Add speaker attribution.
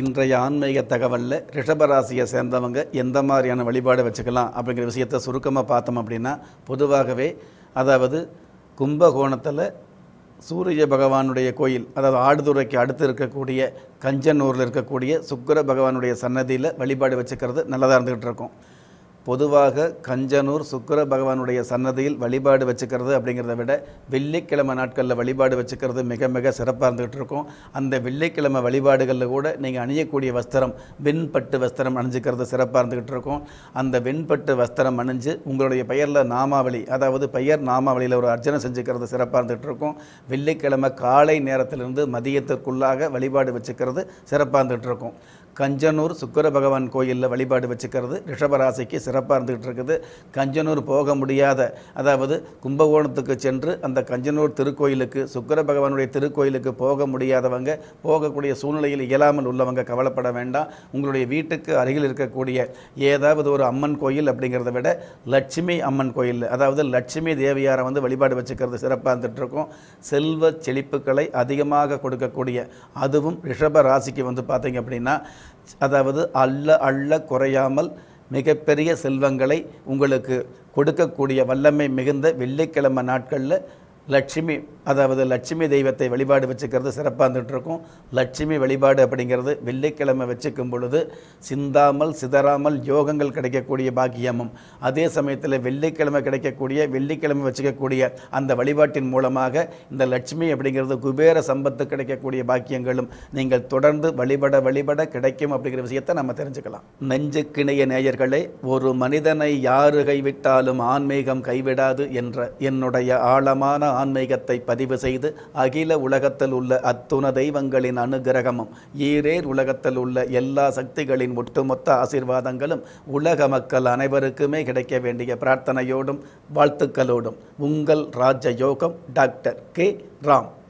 Speaker 1: இன்றைய ஆன்மீக தகவலில் ரிஷபராசியை சேர்ந்தவங்க எந்த மாதிரியான வழிபாடு வச்சுக்கலாம் அப்படிங்கிற விஷயத்தை சுருக்கமாக பார்த்தோம் அப்படின்னா பொதுவாகவே அதாவது கும்பகோணத்தில் சூரிய பகவானுடைய கோயில் அதாவது ஆடுதுறைக்கு அடுத்து இருக்கக்கூடிய கஞ்சனூரில் இருக்கக்கூடிய சுக்கிர பகவானுடைய சன்னதியில் வழிபாடு வச்சுக்கிறது நல்லதாக இருந்துகிட்டு இருக்கும் பொதுவாக கஞ்சனூர் சுக்கிர பகவானுடைய சன்னதியில் வழிபாடு வச்சுக்கிறது அப்படிங்கிறத விட வெள்ளிக்கிழமை நாட்களில் வழிபாடு வச்சுக்கிறது மிக மிக சிறப்பாக இருந்துகிட்டு இருக்கும் அந்த வெள்ளிக்கிழமை வழிபாடுகளில் கூட நீங்கள் அணியக்கூடிய வஸ்திரம் வெண்பட்டு வஸ்திரம் அணிஞ்சிக்கிறது சிறப்பாக இருந்துகிட்டு இருக்கும் அந்த வெண்பட்டு வஸ்திரம் அணிஞ்சு உங்களுடைய பெயரில் நாமாவளி அதாவது பெயர் நாமாவளியில் ஒரு அர்ச்சனை செஞ்சுக்கிறது சிறப்பாக இருந்துகிட்டு இருக்கும் வெள்ளிக்கிழமை காலை நேரத்திலிருந்து மதியத்திற்குள்ளாக வழிபாடு வச்சுக்கிறது சிறப்பாக இருந்துகிட்டு இருக்கும் கஞ்சனூர் சுக்கிர பகவான் கோயிலில் வழிபாடு வச்சுக்கிறது ரிஷபராசிக்கு சிறப்பாக இருந்துகிட்டு இருக்குது கஞ்சனூர் போக முடியாத அதாவது கும்பகோணத்துக்கு சென்று அந்த கஞ்சனூர் திருக்கோயிலுக்கு சுக்கிர பகவானுடைய திருக்கோயிலுக்கு போக முடியாதவங்க போகக்கூடிய சூழ்நிலையில் இயலாமல் உள்ளவங்க கவலைப்பட வேண்டாம் உங்களுடைய வீட்டுக்கு அருகில் இருக்கக்கூடிய ஏதாவது ஒரு அம்மன் கோயில் அப்படிங்கிறத விட லட்சுமி அம்மன் கோயில் அதாவது லட்சுமி தேவியாரை வந்து வழிபாடு வச்சுக்கிறது சிறப்பாக இருந்துட்டு இருக்கும் செல்வ செழிப்புகளை அதிகமாக கொடுக்கக்கூடிய அதுவும் ரிஷப ராசிக்கு வந்து பார்த்தீங்க அப்படின்னா அதாவது அள்ள அள்ள குறையாமல் மிகப்பெரிய செல்வங்களை உங்களுக்கு கொடுக்கக்கூடிய வல்லமை மிகுந்த வெள்ளிக்கிழமை நாட்களில் லட்சுமி அதாவது லட்சுமி தெய்வத்தை வழிபாடு வச்சுக்கிறது சிறப்பாக இருந்துட்டு இருக்கும் லட்சுமி வழிபாடு அப்படிங்கிறது வெள்ளிக்கிழமை வச்சுக்கும் பொழுது சிந்தாமல் சிதறாமல் யோகங்கள் கிடைக்கக்கூடிய பாக்கியமும் அதே சமயத்தில் வெள்ளிக்கிழமை கிடைக்கக்கூடிய வெள்ளிக்கிழமை வச்சுக்கக்கூடிய அந்த வழிபாட்டின் மூலமாக இந்த லட்சுமி அப்படிங்கிறது குபேர சம்பத்து கிடைக்கக்கூடிய பாக்கியங்களும் நீங்கள் தொடர்ந்து வழிபட வழிபட கிடைக்கும் அப்படிங்கிற விஷயத்தை நம்ம தெரிஞ்சுக்கலாம் நெஞ்சுக்கிணைய நேயர்களே ஒரு மனிதனை யாரு கைவிட்டாலும் ஆன்மீகம் கைவிடாது என்ற என்னுடைய ஆழமான ஆன்மீகத்தை பதிவு செய்து அகில உலகத்தில் உள்ள அத்துண தெய்வங்களின் அனுகிரகமும் ஈரேர் உலகத்தில் உள்ள எல்லா சக்திகளின் ஒட்டுமொத்த ஆசீர்வாதங்களும் உலக மக்கள் அனைவருக்குமே கிடைக்க வேண்டிய பிரார்த்தனையோடும் வாழ்த்துக்களோடும் உங்கள் ராஜ யோகம் டாக்டர் கே ராம்